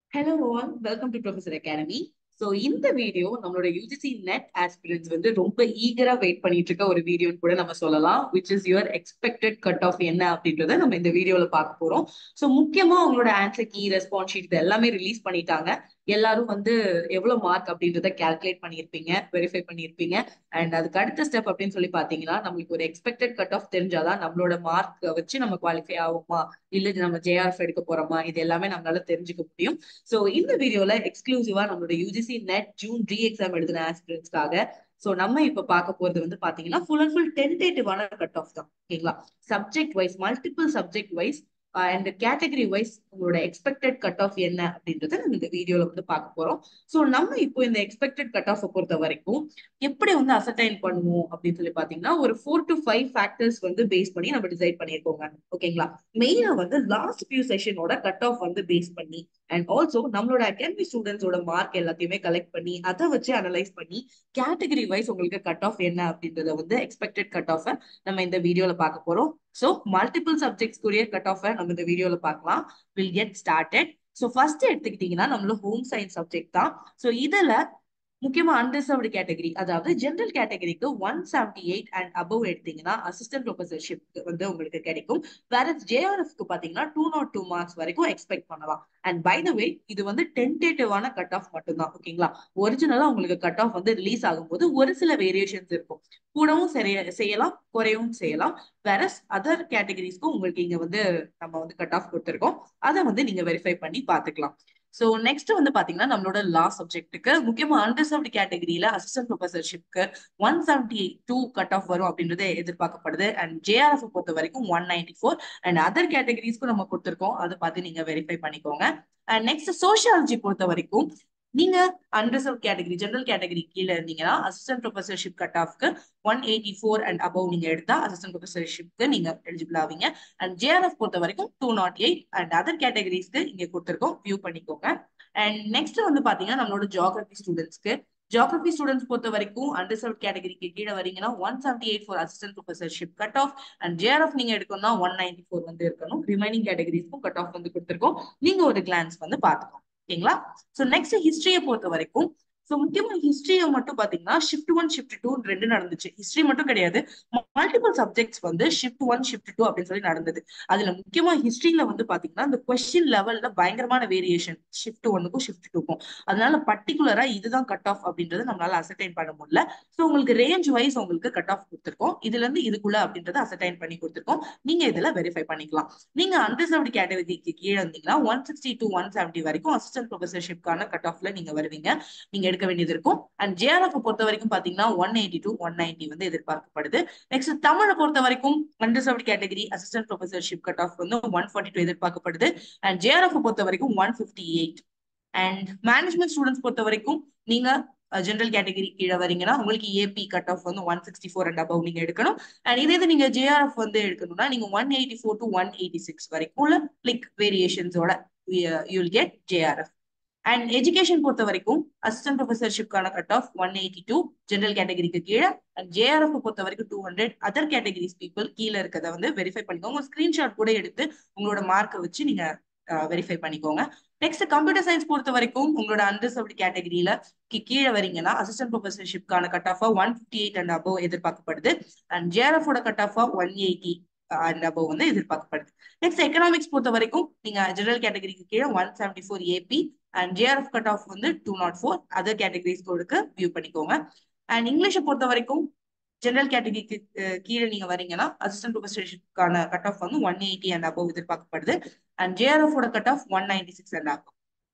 hello all welcome to professor academy so இந்த video நம்மளோட UGC NET aspirants வந்து ரொம்ப ஈகரா வெயிட் பண்ணிட்டு இருக்க ஒரு வீடியோன்னு கூட நம்ம சொல்லலாம் which is your expected cut off என்ன அப்படின்றத நம்ம இந்த வீடியோல பார்க்க போறோம் ஸோ முக்கியமா உங்களோட ஆன்சர் கீ ரெஸ்பான்ஸ் ஷீட் இது எல்லாமே ரிலீஸ் பண்ணிட்டாங்க எல்லாரும் வந்து எவ்வளவு மார்க் அப்படின்றத கால்குலேட் பண்ணியிருப்பீங்க வெரிஃபை பண்ணியிருப்பீங்க அண்ட் அதுக்கு அடுத்த ஸ்டெப் அப்படின்னு சொல்லி பாத்தீங்கன்னா நம்மளுக்கு ஒரு எக்ஸ்பெக்டட் கட் ஆஃப் தெரிஞ்சாதான் நம்மளோட மார்க் வச்சு நம்ம குவாலிஃபை ஆகுமா இல்ல நம்ம ஜேஆர்எஃப் எடுக்க போறோமா இது எல்லாமே நம்மளால தெரிஞ்சுக்க முடியும் சோ இந்த வீடியோல எக்ஸ்க்ளூசிவா நம்மளோட UGC NET June re exam எழுதின ஆஸ்பிரன்ஸ்க்காக சோ நம்ம இப்ப பார்க்க போறது வந்து பாத்தீங்கன்னா ஃபுல் அண்ட் ஃபுல் டென்டேட்டிவான கட் ஆஃப் தான் ஓகேங்களா subject wise multiple subject wise and category wise உங்களோட எக்ஸ்பெக்டட் கட் ஆஃப் என்ன அப்படின்றத நம்ம இந்த வீடியோல வந்து பார்க்க போறோம் சோ நம்ம இப்போ இந்த எக்ஸ்பெக்டட் கட் ஆஃப் பொறுத்த வரைக்கும் எப்படி வந்து அசர்டைன் பண்ணுவோம் அப்படின்னு சொல்லி பாத்தீங்கன்னா ஒரு ஃபோர் டு ஃபைவ் ஃபேக்டர்ஸ் வந்து பேஸ் பண்ணி நம்ம டிசைட் பண்ணியிருக்கோங்க ஓகேங்களா மெயினா வந்து லாஸ்ட் ஃபியூ செஷனோட கட் ஆஃப் வந்து பேஸ் பண்ணி அண்ட் ஆல்சோ நம்மளோட அகாடமி ஸ்டூடெண்ட்ஸோட மார்க் எல்லாத்தையுமே கலெக்ட் பண்ணி அதை வச்சு அனலைஸ் பண்ணி கேட்டகரி வைஸ் உங்களுக்கு கட் ஆஃப் என்ன அப்படின்றத வந்து எக்ஸ்பெக்டட் கட் ஆஃப் நம்ம இந்த வீடியோல பார்க்க போறோம் ஸோ மல்டிபிள் சப்ஜெக்ட்ஸ்க்குரிய கட் ஆஃப் நம்ம இந்த வீடியோல பார்க்கலாம் we'll get started so first எடுத்துக்கிட்டீங்கன்னா நம்மளோட ஹோம் சயின்ஸ் சப்ஜெக்ட் தான் ஸோ இதுல முக்கியமா அன்ரிசர்வ்டு கேட்டகரி அதாவது ஜென்ரல் கேட்டகரிக்கு one seventy eight and above எடுத்தீங்கன்னா அசிஸ்டன்ட் ப்ரொஃபசர்ஷிப் வந்து உங்களுக்கு கிடைக்கும் வேற ஜேஆர்எஃப்க்கு பாத்தீங்கன்னா டூ நாட் டூ மார்க்ஸ் வரைக்கும் எக்ஸ்பெக்ட் பண்ணலாம் அண்ட் பை த வே இது வந்து டென்டேட்டிவான கட் ஆஃப் மட்டும்தான் ஓகேங்களா ஒரிஜினலா உங்களுக்கு கட் ஆஃப் வந்து ரிலீஸ் ஆகும்போது ஒரு சில வேரியேஷன்ஸ் இருக்கும் கூடவும் சரிய செய்யலாம் குறையவும் செய்யலாம் வேற அதர் கேட்டகரிஸ்க்கும் உங்களுக்கு இங்க வந்து நம்ம வந்து கட் ஆஃப் கொடுத்துருக்கோம் அதை வந்து நீங்க வெரிஃபை பண்ணி பாத்துக்கலாம் சோ நெக்ஸ்ட் வந்து பாத்தீங்கன்னா நம்மளோட லா சப்ஜெக்ட்டுக்கு முக்கியமா அண்டர்சர்வ்டு கேட்டகரியில அசிஸ்டன்ட் ப்ரொஃபசர்ஷிப்க்கு one seventy two cut off வரும் அப்படின்றது எதிர்பார்க்கப்படுது அண்ட் ஜேஆர்எஃப் பொறுத்த வரைக்கும் one ninety four and other கேட்டகரிஸ்க்கும் நம்ம கொடுத்துருக்கோம் அதை பார்த்து நீங்க வெரிஃபை பண்ணிக்கோங்க அண்ட் நெக்ஸ்ட் சோசியாலஜி பொறுத்த வரைக்கும் நீங்க அண்டர்சர்வ் கேட்டகரி ஜெனரல் கேட்டகரி கீழே இருந்தீங்கன்னா அசிஸ்டன்ட் ப்ரொஃபசர்ஷிப் கட் ஆஃப்க்கு one eighty four and above நீங்க எடுத்தா அசிஸ்டன்ட் ப்ரொஃபசர்ஷிப்க்கு நீங்க எலிஜிபிள் ஆவீங்க அண்ட் ஜேஆர்எஃப் பொறுத்த வரைக்கும் two not eight and other கேட்டகரிஸ்க்கு இங்க கொடுத்துருக்கோம் வியூ பண்ணிக்கோங்க அண்ட் நெக்ஸ்ட் வந்து பாத்தீங்கன்னா நம்மளோட ஜியாகிரபி ஸ்டூடெண்ட்ஸ்க்கு ஜியாகிரபி ஸ்டூடெண்ட்ஸ் பொறுத்த வரைக்கும் அண்டர்சர்வ் கேட்டகரிக்கு கீழே வரீங்கன்னா one seventy eight for assistant professorship cut off and JRF நீங்க எடுக்கணும்னா ஒன் நைன்டி ஃபோர் வந்து இருக்கணும் ரிமைனிங் கேட்டகரிஸ்க்கும் கட் ஆஃப் வந்து கொடுத்துருக்கோம் நீங்க ஒரு கிளான்ஸ் வந்து பாத்துக்கோங்க ஓகேங்களா சோ நெக்ஸ்ட் ஹிஸ்டரியை பொறுத்த வரைக்கும் சோ முக்கியமா ஹிஸ்டரியை மட்டும் பாத்தீங்கன்னா ஷிஃப்ட் ஒன் ஷிஃப்ட் டூ ரெண்டு நடந்துச்சு ஹிஸ்டரி மட்டும் கிடையாது மல்டிபிள் சப்ஜெக்ட்ஸ் வந்து ஷிஃப்ட் ஒன் ஷிஃப்ட் டூ அப்படின்னு சொல்லி நடந்தது அதுல முக்கியமா ஹிஸ்டரியில வந்து பாத்தீங்கன்னா இந்த கொஸ்டின் லெவல்ல பயங்கரமான வேரியேஷன் ஷிஃப்ட் ஒன்னுக்கும் ஷிஃப்ட் டூக்கும் அதனால பர்டிகுலரா இதுதான் கட் ஆஃப் அப்படின்றத நம்மளால அசர்டைன் பண்ண முடியல சோ உங்களுக்கு ரேஞ்ச் வைஸ் உங்களுக்கு கட் ஆஃப் கொடுத்துருக்கோம் இதுல இருந்து இதுக்குள்ள அப்படின்றத அசர்டைன் பண்ணி கொடுத்துருக்கோம் நீங்க இதுல வெரிஃபை பண்ணிக்கலாம் நீங்க அண்டர்சர்வ்டு கேட்டகரிக்கு கீழே இருந்தீங்கன்னா one sixty to one seventy வரைக்கும் அசிஸ்டன்ட் ப்ரொஃபசர்ஷிப்கான கட் ஆஃப்ல நீங்க வருவீங்க நீங்க எடுக்க வேண்டியது இருக்கும் அண்ட் ஜேஆர்எஃப் பொறுத்த வரைக்கும் பாத்தீங்கன்னா one eighty to one ninety வந்து எதிர்பார்க்கப்படுது நெக்ஸ்ட் தமிழை பொறுத்த வரைக்கும் underserved category assistant professorship cut off வந்து ஒன் ஃபார்ட்டி டூ எதிர்பார்க்கப்படுது அண்ட் ஜேஆர்எஃப் பொறுத்த வரைக்கும் one fifty eight and management students பொறுத்த வரைக்கும் நீங்க ஜென்ரல் கேட்டகரி கீழே வரீங்கன்னா உங்களுக்கு ஏபி கட் ஆஃப் வந்து one sixty four and above நீங்க எடுக்கணும் அண்ட் இதே இது நீங்க ஜேஆர்எஃப் வந்து எடுக்கணும்னா நீங்க one eighty four to one eighty six வரைக்கும் உள்ள லிக் வேரியேஷன்ஸோட you'll get JRF and education பொறுத்த வரைக்கும் அசிஸ்டன்ட் ப்ரொஃபசர்ஷிப்கான cut off one eighty two general category கீழே அண்ட் ஜேஆர்எஃப் பொறுத்த வரைக்கும் two hundred other categories people கீழே இருக்கிறத வந்து வெரிஃபை பண்ணிக்கோங்க ஸ்கிரீன்ஷாட் கூட எடுத்து உங்களோட மார்க்கை வச்சு நீங்க வெரிஃபை பண்ணிக்கோங்க நெக்ஸ்ட் கம்ப்யூட்டர் சயின்ஸ் பொறுத்த வரைக்கும் உங்களோட அண்டர்சர்வ்டு கேட்டகரியில கீழே வரீங்கன்னா அசிஸ்டன்ட் ப்ரொஃபசர்ஷிப்கான கட் ஆஃபா one fifty eight and above எதிர்பார்க்கப்படுது அண்ட் ஜேஆர்எஃபோட கட் ஆஃபா ஒன் எயிட்டி அண்ட் அபவ் வந்து எதிர்பார்க்கப்படுது நெக்ஸ்ட் எக்கனாமிக்ஸ் பொறுத்த வரைக்கும் நீங்க ஜெனரல் கேட்டகரிக்கு கீழே one seventy four AP and JRF cut off வந்து two nought four other categories கொடுக்க வியூ பண்ணிக்கோங்க அண்ட் இங்கிலீஷை பொறுத்த வரைக்கும் ஜெனரல் கேட்டகரிக்கு கீழே நீங்க வரீங்கன்னா அசிஸ்டன்ட் ப்ரொஃபசர்ஷிப்கான கட் ஆஃப் வந்து ஒன் எயிட்டி அண்ட் அபவ் எதிர்பார்க்கப்படுது அண்ட் ஜேஆர்எஃபோட cut off one ninety six and above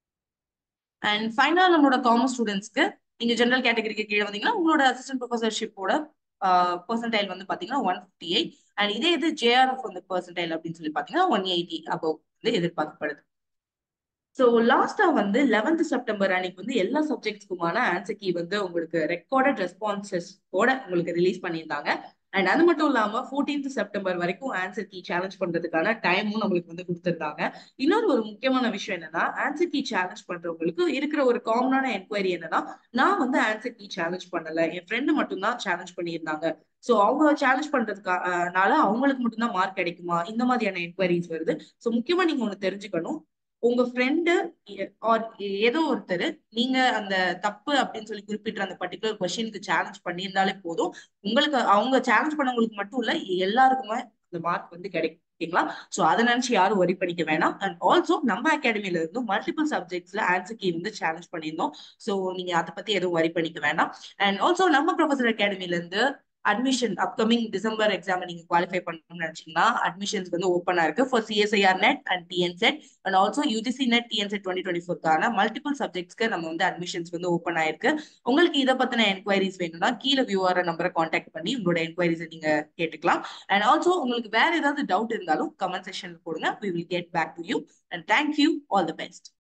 and final நம்மளோட காமர்ஸ் ஸ்டூடெண்ட்ஸ்க்கு நீங்க ஜெனரல் கேட்டகரிக்கு கீழே வந்தீங்கன்னா உங்களோட அசிஸ்டன்ட் ப்ரொஃபசர்ஷிப்போட பர்சன்டைல் வந்து பாத்தீங்கன்னா ஒன் ஃபிஃப்டி எயிட் அண்ட் இதே இது ஜேஆர்எஃப் வந்து பர்சன்டைல் அப்படின்னு சொல்லி பாத்தீங்கன்னா ஒன் எயிட்டி அபவ் வந்து எதிர்பார்க்கப்படுது ஸோ லாஸ்டா வந்து லெவன்த் செப்டம்பர் அன்னைக்கு வந்து எல்லா சப்ஜெக்ட்ஸ்க்குமான ஆன்சர் கீ வந்து உங்களுக்கு ரெக்கார்டட் ரெஸ்பான்சஸ் ஓட உங்களுக்கு ரிலீஸ் பண்ணியிருந்தாங்க அண்ட் அது மட்டும் இல்லாம ஃபோர்டீன்த் செப்டம்பர் வரைக்கும் ஆன்சர் கீ சேலஞ்ச் பண்றதுக்கான டைமும் நம்மளுக்கு வந்து கொடுத்துருந்தாங்க இன்னொரு ஒரு முக்கியமான விஷயம் என்னன்னா ஆன்சர் கீ சேலஞ்ச் பண்றவங்களுக்கு இருக்கிற ஒரு காமனான என்கொயரி என்னன்னா நான் வந்து ஆன்சர் கீ சேலஞ்ச் பண்ணல என் ஃப்ரெண்டு மட்டும்தான் சேலஞ்ச் பண்ணியிருந்தாங்க சோ அவங்க சேலஞ்ச் பண்றதுக்காக அவங்களுக்கு மட்டும்தான் மார்க் கிடைக்குமா இந்த மாதிரியான என்கொயரிஸ் வருது சோ முக்கியமா நீங்க ஒண்ணு தெரிஞ்சுக்கணும் உங்க ஃப்ரெண்டு ஆர் ஏதோ ஒருத்தர் நீங்க அந்த தப்பு அப்படின்னு சொல்லி குறிப்பிட்ட அந்த பர்டிகுலர் கொஸ்டினுக்கு சேலஞ்ச் பண்ணியிருந்தாலே போதும் உங்களுக்கு அவங்க சேலஞ்ச் பண்ணவங்களுக்கு மட்டும் இல்ல எல்லாருக்குமே அந்த மார்க் வந்து கிடைக்கும் ஓகேங்களா சோ அதை நினைச்சு யாரும் ஒரி பண்ணிக்க வேணாம் அண்ட் ஆல்சோ நம்ம அகாடமில இருந்து மல்டிபிள் சப்ஜெக்ட்ஸ்ல ஆன்சர் கீ வந்து சேலஞ்ச் பண்ணியிருந்தோம் சோ நீங்க அதை பத்தி எதுவும் ஒரி பண்ணிக்க வேணாம் அண்ட் ஆல்சோ நம்ம ப்ரொஃபசர் அகாடமில இருந்து அட்மிஷன் அப்கமிங் டிசம்பர் எக்ஸாம் நீங்க குவாலிஃபை பண்ணணும்னு நினைச்சீங்கன்னா அட்மிஷன்ஸ் வந்து ஓப்பனா இருக்கு for CSIR NET and TNSET and also UGC NET TNSET twenty twenty ஃபோர்க்கான மல்டிபிள் சப்ஜெக்ட்ஸ்க்கு நம்ம வந்து அட்மிஷன்ஸ் வந்து ஓப்பன் ஆயிருக்கு உங்களுக்கு இதை பத்தின என்கொயரிஸ் வேணும்னா கீழே வியூஆர் நம்பரை காண்டாக்ட் பண்ணி உங்களோட என்கொயரிஸை நீங்க கேட்டுக்கலாம் அண்ட் ஆல்சோ உங்களுக்கு வேற ஏதாவது டவுட் இருந்தாலும் கமெண்ட் செக்ஷன்ல போடுங்க we will get back to you and thank you all the best